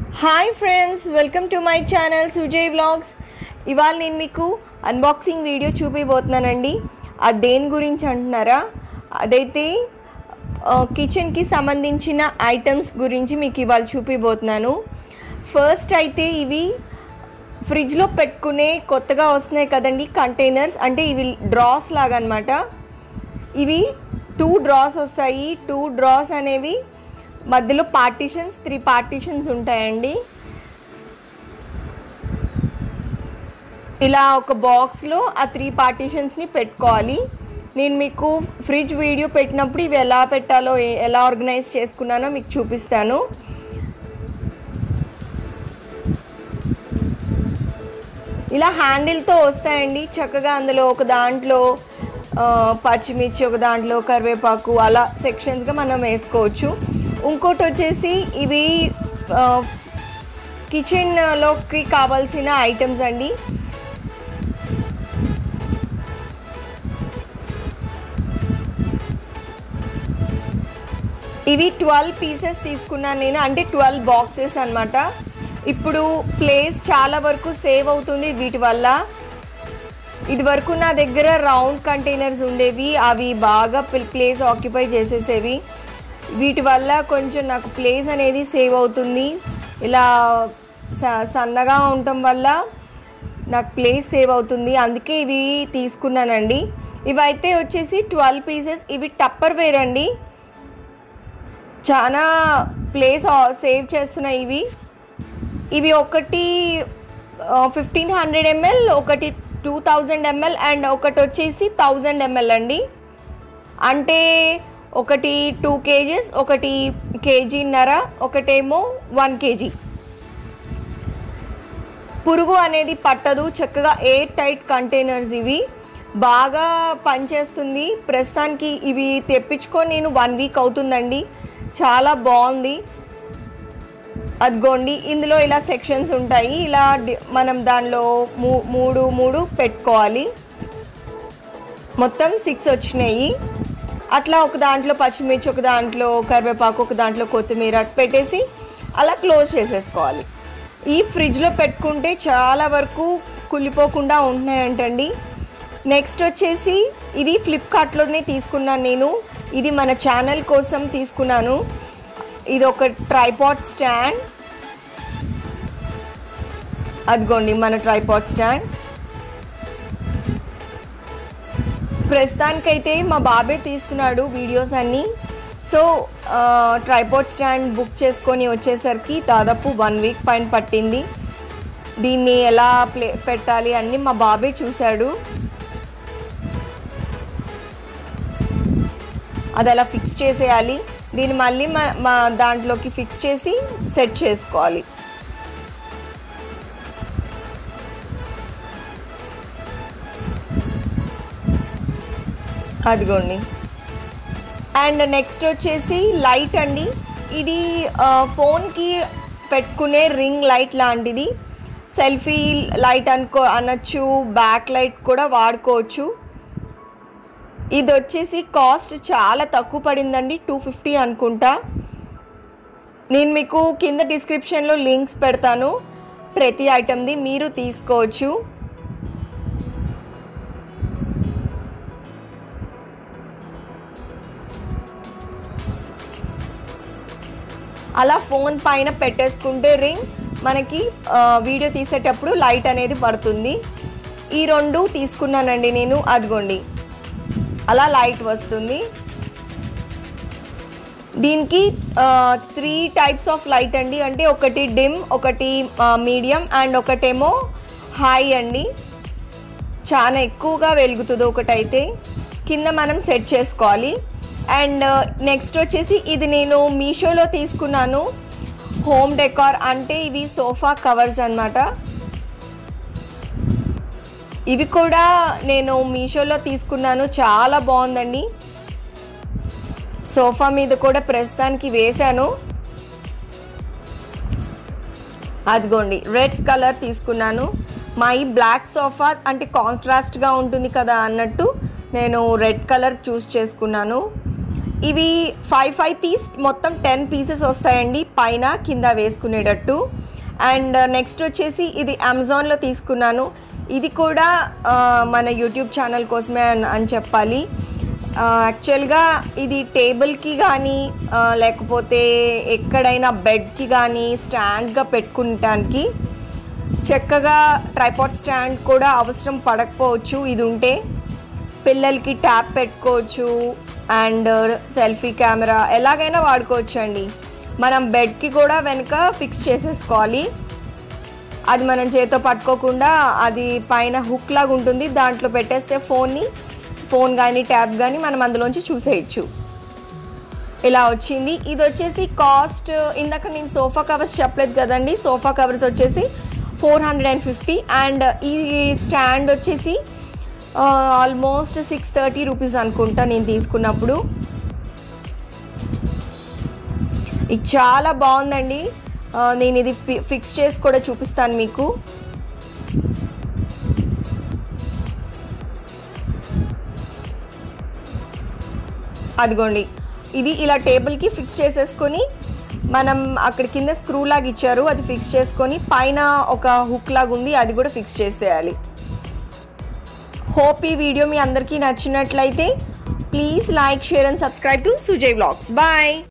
hi friends welcome to my channel Sujay vlogs ఇవాళ నేను మీకు అన్బాక్సింగ్ వీడియో చూపిపోతున్నానండి అది దేని గురించి అంటున్నారా అదైతే ఆ, కిచెన్కి సంబంధించిన ఐటమ్స్ గురించి మీకు ఇవాళ చూపిపోతున్నాను ఫస్ట్ అయితే ఇవి ఫ్రిడ్జ్లో పెట్టుకునే కొత్తగా వస్తున్నాయి కదండి కంటైనర్స్ అంటే ఇవి డ్రాస్ లాగా అనమాట ఇవి టూ డ్రాస్ వస్తాయి టూ డ్రాస్ అనేవి మధ్యలో పార్టీషన్స్ త్రీ పార్టీషన్స్ ఉంటాయండి ఇలా ఒక బాక్స్లో ఆ త్రీ పార్టీషన్స్ని పెట్టుకోవాలి నేను మీకు ఫ్రిడ్జ్ వీడియో పెట్టినప్పుడు ఇవి ఎలా పెట్టాలో ఏ- ఎలా ఆర్గనైజ్ చేసుకున్నానో మీకు చూపిస్తాను ఇలా హ్యాండిల్తో వస్తాయండి చక్కగా అందులో ఒక దాంట్లో ఆ, పచ్చిమిర్చి ఒక దాంట్లో కరివేపాకు అలా సెక్షన్స్గా మనం వేసుకోవచ్చు ఇంకోటి వచ్చేసి ఇవి ఆ, కిచెన్లోకి కావాల్సిన ఐటమ్స్ అండి ఇవి ట్వెల్వ్ పీసెస్ తీసుకున్నాను నేను అంటే ట్వెల్వ్ బాక్సెస్ అన్నమాట ఇప్పుడు ప్లేస్ చాలా వరకు సేవ్ అవుతుంది వీటి వల్ల ఇది వరకు నా దగ్గర రౌండ్ కంటైనర్స్ ఉండేవి అవి బాగా ప్లేస్ ఆక్యుపై చేసేసేవి వీటి వల్ల కొంచెం నాకు ప్లేస్ అనేది సేవ్ అవుతుంది ఇలా స- సన్నగా ఉండటం వల్ల నాకు ప్లేస్ సేవ్ అవుతుంది అందుకే ఇవి తీసుకున్నానండి ఇవైతే వచ్చేసి ట్వెల్వ్ పీసెస్ ఇవి టప్పర్ వేర్ అండి చాలా ప్లేస్ సేవ్ చేస్తున్నాయి ఇవి ఇవి ఒకటి ఫిఫ్టీన్ హండ్రెడ్ ఎంఎల్ ఒకటి టూ థౌజండ్ ఎంఎల్ అండ్ ఒకటి వచ్చేసి థౌజండ్ ఎంఎల్ అండి అంటే ఒకటి టూ కేజీస్ ఒకటి కేజీన్నర ఒకటేమో వన్ కేజీ పురుగు అనేది పట్టదు చక్కగా ఎయిర్ టైట్ కంటైనర్స్ ఇవి బాగా పనిచేస్తుంది ప్రస్తుతానికి ఇవి తెప్పించుకొని నేను వన్ వీక్ అవుతుందండి చాలా బాగుంది అదిగోండి ఇందులో ఇలా సెక్షన్స్ ఉంటాయి ఇలా డి- మనం దానిలో మూ మూడు మూడు పెట్టుకోవాలి మొత్తం సిక్స్ వచ్చినాయి అట్లా ఒక దాంట్లో పచ్చిమిర్చి ఒక దాంట్లో కరివేపాకు ఒక దాంట్లో కొత్తిమీర అట్లా పెట్టేసి అలా క్లోజ్ చేసేసుకోవాలి ఈ ఫ్రిడ్జ్లో పెట్టుకుంటే చాలా వరకు కుళ్ళిపోకుండా ఉంటున్నాయంటండి నెక్స్ట్ వచ్చేసి ఇది ఫ్లిప్కార్ట్లోనే తీసుకున్నాను నేను ఇది మన ఛానల్ కోసం తీసుకున్నాను ఇది ఒక ట్రైపాడ్ స్టాండ్ అదిగోండి మన ట్రైపాడ్ స్టాండ్ ప్రస్తుతానికైతే మా బాబే తీస్తున్నాడు వీడియోస్ అన్నీ సో ట్రైపాడ్ స్టాండ్ బుక్ చేసుకొని వచ్చేసరికి దాదాపు వన్ వీక్ పైన పట్టింది దీన్ని ఎలా ప్లే పెట్టాలి అన్నీ మా బాబే చూశాడు అది అలా ఫిక్స్ చేసేయాలి దీన్ని మళ్ళీ మా మా దాంట్లోకి ఫిక్స్ చేసి సెట్ చేసుకోవాలి అదిగోండి అండ్ నెక్స్ట్ వచ్చేసి లైట్ అండి ఇది ఆ, ఫోన్కి పెట్టుకునే రింగ్ లైట్ లాంటిది సెల్ఫీ లైట్ అనుకో అనొచ్చు బ్యాక్ లైట్ కూడా వాడుకోవచ్చు ఇది వచ్చేసి కాస్ట్ చాలా తక్కువ పడిందండి టూ ఫిఫ్టీ అనుకుంటా నేను మీకు కింద డిస్క్రిప్షన్లో లింక్స్ పెడతాను ప్రతి ఐటమ్ది మీరు తీసుకోవచ్చు అలా ఫోన్ పైన పెట్టేసుకుంటే రింగ్ మనకి ఆ, వీడియో తీసేటప్పుడు లైట్ అనేది పడుతుంది ఈ రెండు తీసుకున్నానండి నేను అదిగోండి అలా లైట్ వస్తుంది దీనికి త్రీ టైప్స్ ఆఫ్ లైట్ అండి అంటే ఒకటి డిమ్ ఒకటి మీడియం అండ్ ఒకటేమో హై అండి చాలా ఎక్కువగా వెలుగుతుంది ఒకటైతే కింద మనం సెట్ చేసుకోవాలి అండ్ నెక్స్ట్ వచ్చేసి ఇది నేను మీషోలో తీసుకున్నాను హోమ్ డెకార్ అంటే ఇవి సోఫా కవర్స్ అన్నమాట ఇవి కూడా నేను మీషోలో తీసుకున్నాను చాలా బాగుందండి సోఫా మీద కూడా ప్రస్తుతానికి వేశాను అదిగోండి రెడ్ కలర్ తీసుకున్నాను మా ఈ బ్లాక్ సోఫా అంటే కాంట్రాస్ట్గా ఉంటుంది కదా అన్నట్టు నేను రెడ్ కలర్ చూస్ చేసుకున్నాను ఇవి ఫైవ్ ఫైవ్ పీస్ మొత్తం టెన్ పీసెస్ వస్తాయండి పైన కింద వేసుకునేటట్టు అండ్ నెక్స్ట్ వచ్చేసి ఇది అమెజాన్లో తీసుకున్నాను ఇది కూడా ఆ, మన యూట్యూబ్ ఛానల్ కోసమే అని అని చెప్పాలి యాక్చువల్గా ఇది టేబుల్కి కానీ లేకపోతే ఎక్కడైనా బెడ్కి కానీ స్టాండ్గా పెట్టుకుంటానికి చక్కగా ట్రైపాడ్ స్టాండ్ కూడా అవసరం పడకపోవచ్చు ఇది ఉంటే పిల్లలకి ట్యాప్ పెట్టుకోవచ్చు అండ్ సెల్ఫీ కెమెరా ఎలాగైనా వాడుకోవచ్చు అండి మనం బెడ్కి కూడా వెనుక ఫిక్స్ చేసేసుకోవాలి అది మనం చేతితో పట్టుకోకుండా అది పైన హుక్ లాగా ఉంటుంది దాంట్లో పెట్టేస్తే ఫోన్ని ఫోన్ కానీ ట్యాబ్ కానీ మనం అందులోంచి చూసేయచ్చు ఇలా వచ్చింది ఇది వచ్చేసి కాస్ట్ ఇందాక నేను సోఫా కవర్స్ చెప్పలేదు కదండి సోఫా కవర్స్ వచ్చేసి four hundred and fifty and ఈ స్టాండ్ వచ్చేసి ఆల్మోస్ట్ సిక్స్ థర్టీ రూపీస్ అనుకుంటా నేను తీసుకున్నప్పుడు ఇది చాలా బాగుందండి ఆ, నేను ఇది ఫి- ఫిక్స్ చేసి కూడా చూపిస్తాను మీకు అదిగోండి ఇది ఇలా టేబుల్కి ఫిక్స్ చేసేసుకొని మనం అక్కడ కింద స్క్రూ లాగా ఇచ్చారు అది ఫిక్స్ చేసుకొని పైన ఒక హుక్ లాగా ఉంది అది కూడా ఫిక్స్ చేసేయాలి హోప్ ఈ వీడియో మీ అందరికీ నచ్చినట్లయితే please like share and subscribe to Sujay vlogs bye